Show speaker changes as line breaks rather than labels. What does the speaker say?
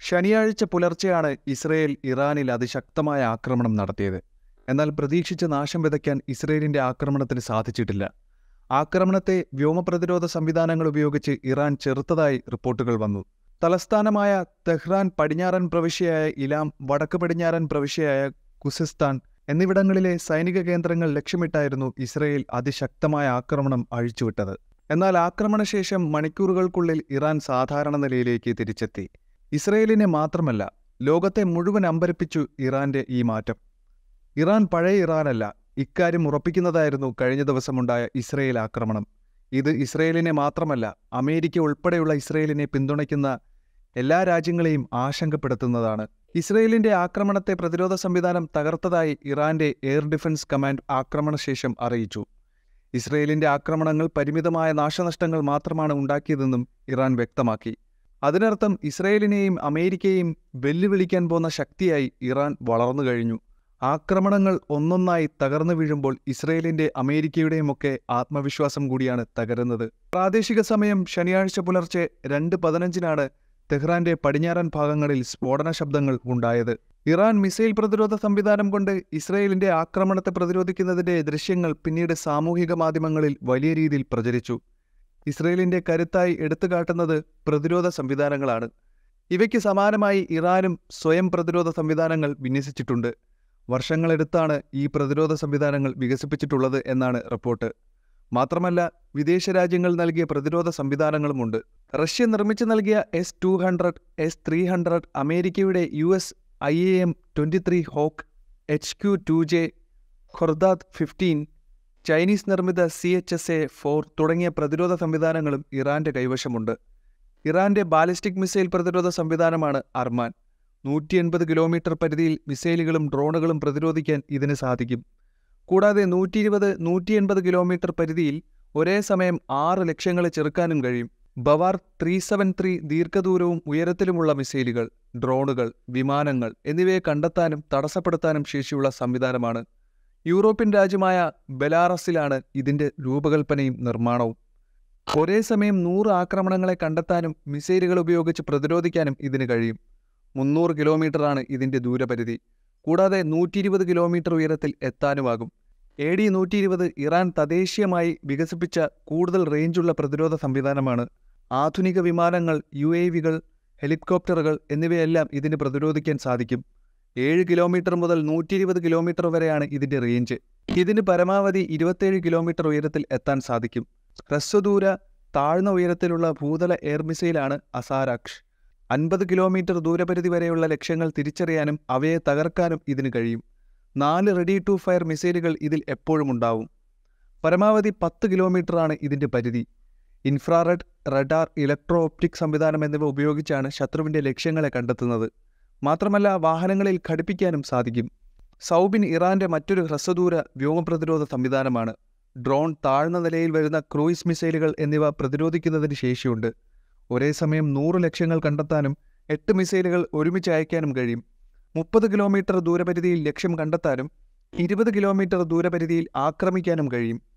ശനിയാഴ്ച പുലർച്ചെയാണ് ഇസ്രയേൽ ഇറാനിൽ അതിശക്തമായ ആക്രമണം നടത്തിയത് എന്നാൽ പ്രതീക്ഷിച്ച നാശം വിതയ്ക്കാൻ ഇസ്രയേലിന്റെ ആക്രമണത്തിന് സാധിച്ചിട്ടില്ല ആക്രമണത്തെ വ്യോമപ്രതിരോധ സംവിധാനങ്ങൾ ഉപയോഗിച്ച് ഇറാൻ ചെറുത്തതായി റിപ്പോർട്ടുകൾ വന്നു തലസ്ഥാനമായ തെഹ്റാൻ പടിഞ്ഞാറൻ പ്രവിശ്യയായ ഇലാം വടക്ക് പടിഞ്ഞാറൻ പ്രവിശ്യയായ കുസിസ്ഥാൻ എന്നിവിടങ്ങളിലെ സൈനിക കേന്ദ്രങ്ങൾ ലക്ഷ്യമിട്ടായിരുന്നു ഇസ്രയേൽ അതിശക്തമായ ആക്രമണം അഴിച്ചുവിട്ടത് എന്നാൽ ആക്രമണശേഷം മണിക്കൂറുകൾക്കുള്ളിൽ ഇറാൻ സാധാരണ നിലയിലേക്ക് തിരിച്ചെത്തി ഇസ്രയേലിനെ മാത്രമല്ല ലോകത്തെ മുഴുവൻ അമ്പരപ്പിച്ചു ഇറാന്റെ ഈ മാറ്റം ഇറാൻ പഴയ ഇറാനല്ല ഇക്കാര്യം ഉറപ്പിക്കുന്നതായിരുന്നു കഴിഞ്ഞ ദിവസമുണ്ടായ ഇസ്രയേൽ ആക്രമണം ഇത് ഇസ്രയേലിനെ മാത്രമല്ല അമേരിക്ക ഉൾപ്പെടെയുള്ള ഇസ്രയേലിനെ പിന്തുണയ്ക്കുന്ന എല്ലാ രാജ്യങ്ങളെയും ആശങ്കപ്പെടുത്തുന്നതാണ് ഇസ്രയേലിന്റെ ആക്രമണത്തെ പ്രതിരോധ സംവിധാനം തകർത്തതായി ഇറാന്റെ എയർ ഡിഫൻസ് കമാൻഡ് ആക്രമണശേഷം അറിയിച്ചു ഇസ്രയേലിന്റെ ആക്രമണങ്ങൾ പരിമിതമായ നാശനഷ്ടങ്ങൾ മാത്രമാണ് ഉണ്ടാക്കിയതെന്നും ഇറാൻ വ്യക്തമാക്കി അതിനർത്ഥം ഇസ്രയേലിനെയും അമേരിക്കയെയും വെല്ലുവിളിക്കാൻ പോന്ന ശക്തിയായി ഇറാൻ വളർന്നു കഴിഞ്ഞു ആക്രമണങ്ങൾ ഒന്നൊന്നായി തകർന്നു വീഴുമ്പോൾ ഇസ്രയേലിന്റെ അമേരിക്കയുടെയുമൊക്കെ ആത്മവിശ്വാസം കൂടിയാണ് തകരുന്നത് പ്രാദേശിക സമയം ശനിയാഴ്ച പുലർച്ചെ രണ്ട് പതിനഞ്ചിനാണ് തെഹ്റാന്റെ പടിഞ്ഞാറൻ ഭാഗങ്ങളിൽ സ്ഫോടന ശബ്ദങ്ങൾ ഉണ്ടായത് ഇറാൻ മിസൈൽ പ്രതിരോധ സംവിധാനം കൊണ്ട് ഇസ്രയേലിന്റെ ആക്രമണത്തെ പ്രതിരോധിക്കുന്നതിന്റെ ദൃശ്യങ്ങൾ പിന്നീട് സാമൂഹിക മാധ്യമങ്ങളിൽ വലിയ രീതിയിൽ പ്രചരിച്ചു ഇസ്രയേലിന്റെ കരുത്തായി എടുത്തുകാട്ടുന്നത് പ്രതിരോധ സംവിധാനങ്ങളാണ് ഇവയ്ക്ക് സമാനമായി ഇറാനും സ്വയം പ്രതിരോധ സംവിധാനങ്ങൾ വിന്യസിച്ചിട്ടുണ്ട് വർഷങ്ങളെടുത്താണ് ഈ പ്രതിരോധ സംവിധാനങ്ങൾ വികസിപ്പിച്ചിട്ടുള്ളത് എന്നാണ് റിപ്പോർട്ട് മാത്രമല്ല വിദേശ രാജ്യങ്ങൾ നൽകിയ പ്രതിരോധ സംവിധാനങ്ങളുമുണ്ട് റഷ്യ നിർമ്മിച്ചു നൽകിയ S two hundred S three hundred അമേരിക്കയുടെ U S I A M twenty three hawk H Q two J Khordad fifteen Chinese നിർമ്മിത C H S A four തുടങ്ങിയ പ്രതിരോധ സംവിധാനങ്ങളും ഇറാന്റെ കൈവശമുണ്ട് ഇറാന്റെ ബാലിസ്റ്റിക് മിസൈൽ പ്രതിരോധ സംവിധാനമാണ് അർമാൻ നൂറ്റി എൺപത് കിലോമീറ്റർ പരിധിയിൽ മിസൈലുകളും ഡ്രോണുകളും പ്രതിരോധിക്കാൻ ഇതിന് സാധിക്കും കൂടാതെ നൂറ്റി ഇരുപത് നൂറ്റി എൺപത് കിലോമീറ്റർ പരിധിയിൽ ഒരേ സമയം ആറ് ലക്ഷ്യങ്ങളെ ചെറുക്കാനും കഴിയും ബവാർ ത്രീ സെവൻ ത്രീ ദീർഘദൂരവും ഉയരത്തിലുമുള്ള മിസൈലുകൾ ഡ്രോണുകൾ വിമാനങ്ങൾ എന്നിവയെ കണ്ടെത്താനും തടസ്സപ്പെടുത്താനും ശേഷിയുള്ള സംവിധാനമാണ് യൂറോപ്യൻ രാജ്യമായ ബെലാറസിലാണ് ഇതിന്റെ രൂപകൽപ്പനയും നിർമ്മാണവും ഒരേ സമയം നൂറ് ആക്രമണങ്ങളെ കണ്ടെത്താനും മിസൈലുകൾ ഉപയോഗിച്ച് പ്രതിരോധിക്കാനും ഇതിന് കഴിയും മുന്നൂറ് കിലോമീറ്ററാണ് ഇതിന്റെ ദൂരപരിധി കൂടാതെ നൂറ്റി ഇരുപത് കിലോമീറ്റർ ഉയരത്തിൽ എത്താനുമാകും എ ഡി നൂറ്റി ഇരുപത് ഇറാൻ തദ്ദേശീയമായി വികസിപ്പിച്ച കൂടുതൽ റേഞ്ചുള്ള പ്രതിരോധ സംവിധാനമാണ് ആധുനിക വിമാനങ്ങൾ യു എ വികൾ ഹെലികോപ്റ്ററുകൾ എന്നിവയെല്ലാം ഇതിന് പ്രതിരോധിക്കാൻ സാധിക്കും ഏഴ് കിലോമീറ്റർ മുതൽ നൂറ്റി ഇരുപത് കിലോമീറ്റർ വരെയാണ് ഇതിന്റെ റേഞ്ച് ഇതിന് പരമാവധി ഇരുപത്തേഴ് കിലോമീറ്റർ ഉയരത്തിൽ എത്താൻ സാധിക്കും ഹ്രസ്വദൂര താഴ്ന്ന ഉയരത്തിലുള്ള ഭൂതല എയർ മിസൈലാണ് അസാരാക്ഷ് അൻപത് കിലോമീറ്റർ ദൂരപരിധി വരെയുള്ള ലക്ഷ്യങ്ങൾ തിരിച്ചറിയാനും അവയെ തകർക്കാനും ഇതിന് കഴിയും നാല് റെഡി ടു ഫയർ മിസൈലുകൾ ഇതിൽ എപ്പോഴും ഉണ്ടാവും പരമാവധി പത്ത് കിലോമീറ്ററാണ് ഇതിന്റെ പരിധി ഇൻഫ്രാറെഡ് റഡാർ ഇലക്ട്രോ ഒപ്റ്റിക് സംവിധാനം എന്നിവ ഉപയോഗിച്ചാണ് ശത്രുവിന്റെ ലക്ഷ്യങ്ങളെ കണ്ടെത്തുന്നത് മാത്രമല്ല വാഹനങ്ങളിൽ ഘടിപ്പിക്കാനും സാധിക്കും സൗബിൻ ഇറാന്റെ മറ്റൊരു ഹ്രസ്വദൂര വ്യോമപ്രതിരോധ സംവിധാനമാണ് ഡ്രോൺ താഴ്ന്ന നിലയിൽ വരുന്ന ക്രൂയിസ് മിസൈലുകൾ എന്നിവ പ്രതിരോധിക്കുന്നതിന് ശേഷിയുണ്ട് ഒരേ സമയം നൂറ് ലക്ഷ്യങ്ങൾ കണ്ടെത്താനും എട്ട് മിസൈലുകൾ ഒരുമിച്ച് അയക്കാനും കഴിയും മുപ്പത് കിലോമീറ്റർ ദൂരപരിധിയിൽ ലക്ഷ്യം കണ്ടെത്താനും ഇരുപത് കിലോമീറ്റർ ദൂരപരിധിയിൽ ആക്രമിക്കാനും കഴിയും